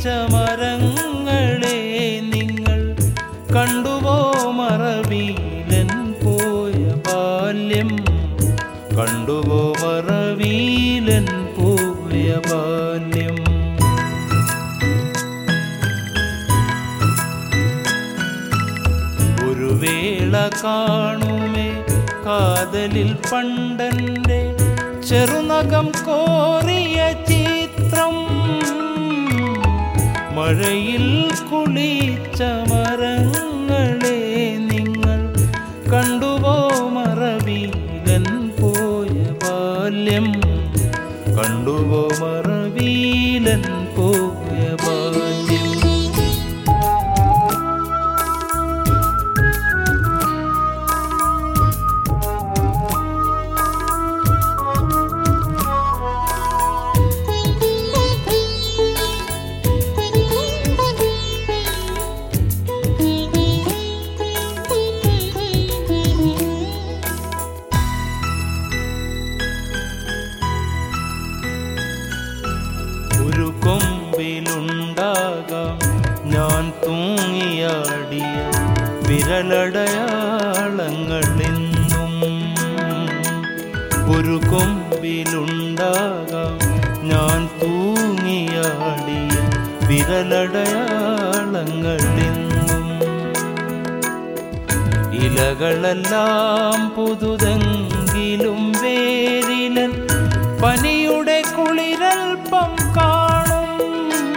മരങ്ങളെ നിങ്ങൾ കണ്ടുവോ മറവീലൻ പോയ ബാല്യം കണ്ടുവോ മറവീലൻ പോയ ബാല്യം ഒരു വേള കാണുമേ കാതലിൽ പണ്ടന്റെ ചെറുനകം കോറിയ ചിത്രം മഴയിൽ കുളിച്ച മരങ്ങളെ നിങ്ങൾ കണ്ടുവോ മറവീലൻ പോയ ബാല്യം കണ്ടുവോ മറവീലൻ പോയ ബാല്യം ഒരു കൊമ്പിലുണ്ടാകാം ഞാൻ തൂങ്ങിയാടിയ വിരലടയാളങ്ങൾ എന്നും ഒരു കൊമ്പിലുണ്ടാകാം ഞാൻ തൂങ്ങിയാടിയ വിരലടയാളങ്ങൾ എന്നും ഇലകളെല്ലാം പുതുതെങ്കിലും വേരിലൻ പനിയുടെ കുളിരൽപ്പം കാണും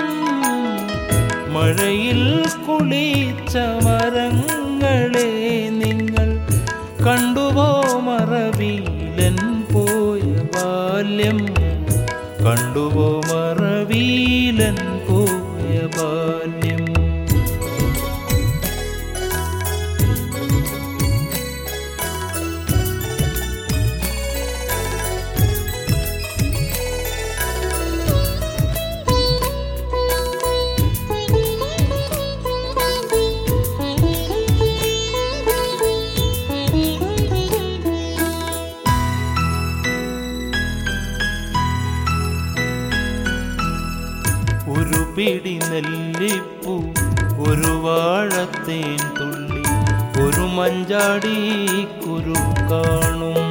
മഴയിൽ കുളിച്ച മരങ്ങളെ നിങ്ങൾ കണ്ടുവോ മറവീലൻ പോയ ബാല്യം കണ്ടുവോ മറവീലൻ പോയ ബാല്യം ഒരു പിടി നെല്ലിപ്പൂ ഒരു വാഴത്തേൻ തുള്ളി ഒരു മഞ്ചാടി കുരു കാണും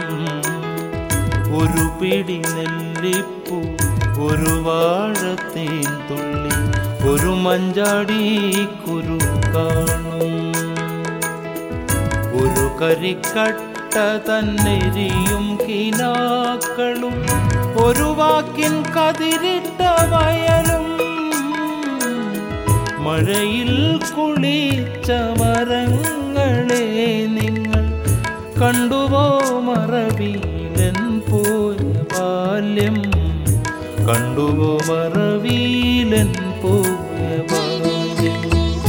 ഒരു പിടി നെല്ലിപ്പൂ ഒരു വാഴത്തേൻ തുള്ളി ഒരു മഞ്ചാടി കുരു കാണും ഒരു കരിക്കട്ട തന്നെരിയും കിനാക്കളും ഒരു വാക്കിൻ കതിരിട്ട വയലും മഴയിൽ കുളിച്ച മരങ്ങളെ നിങ്ങൾ കണ്ടുവോ മറവീലൻ പോയ ബാല്യം കണ്ടുവോ മറവീലൻ പോയ ബാല്യം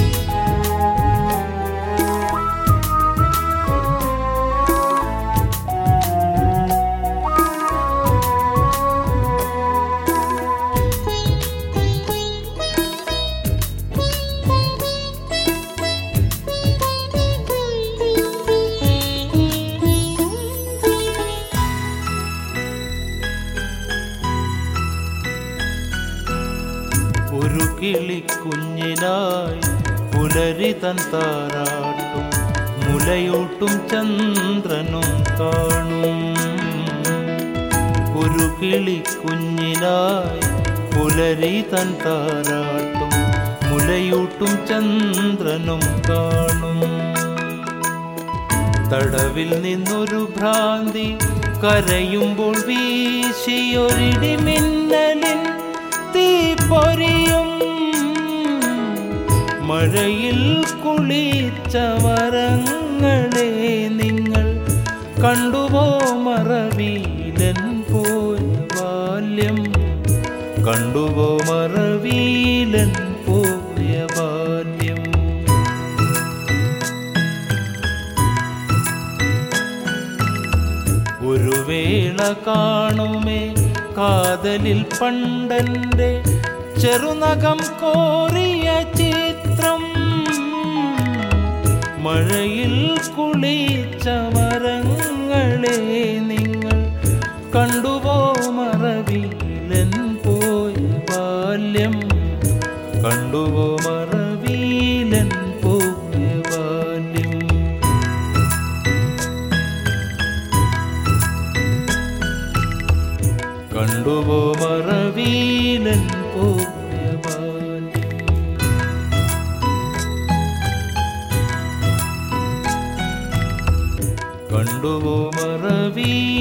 ഒരു കിളിക്കുഞ്ഞിനായി പുലരി തൻ താരാട്ടും മുലയൂട്ടും ചന്ദ്രനും കാണും ഒരു കിളിക്കുഞ്ഞിനായി പുലരി തൻ താരാട്ടും മുലയൂട്ടും ചന്ദ്രനും കാണും തടവിൽ നിന്നൊരു ഭ്രാന്തി കരയുമ്പോൾ വീശിയൊരിടി മിന്നലിൻ തീപ്പൊരിയും മഴയിൽ കുളിച്ച മരങ്ങളെ നിങ്ങൾ കണ്ടുവോ മറവീലൻ പോയ ബാല്യം കണ്ടുവോ മറവീലൻ പോയ ബാല്യം ഒരു വേള കാണുമേ കാതലിൽ പണ്ടന്റെ ചെറുനകം കോറിയ ചിത്രം മഴയിൽ കുളിച്ച മരങ്ങളെ നിങ്ങൾ കണ്ടുവോ മറവീലൻ പോയ ബാല്യം കണ്ടുവോ മറവീലൻ പുണ്യബാല്യം കണ്ടുവോ മറവീ